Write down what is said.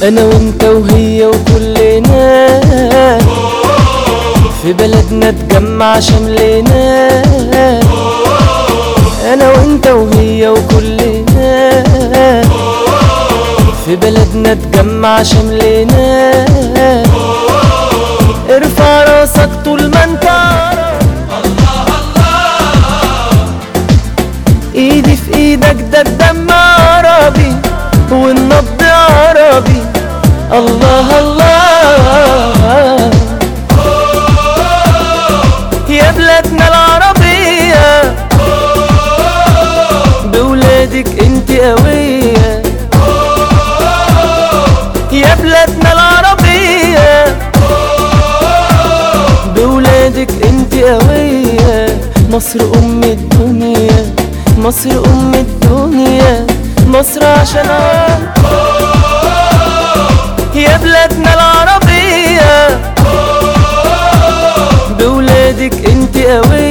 انا وانت وهي وكلنا في بلدنا اتجمع شملنا انا وانت وهي وكلنا في بلدنا اتجمع شملنا ارفع راسك طول ما انت عرب ايدي في ايدك ده الدم عربي والنبض عربي الله الله يا بلادنا العربية بولادك انت قوية يا بلادنا العربية بولادك انت قوية مصر ام الدنيا مصر ام الدنيا مصر عشان يا بلادنا العربية بولادك انت قوية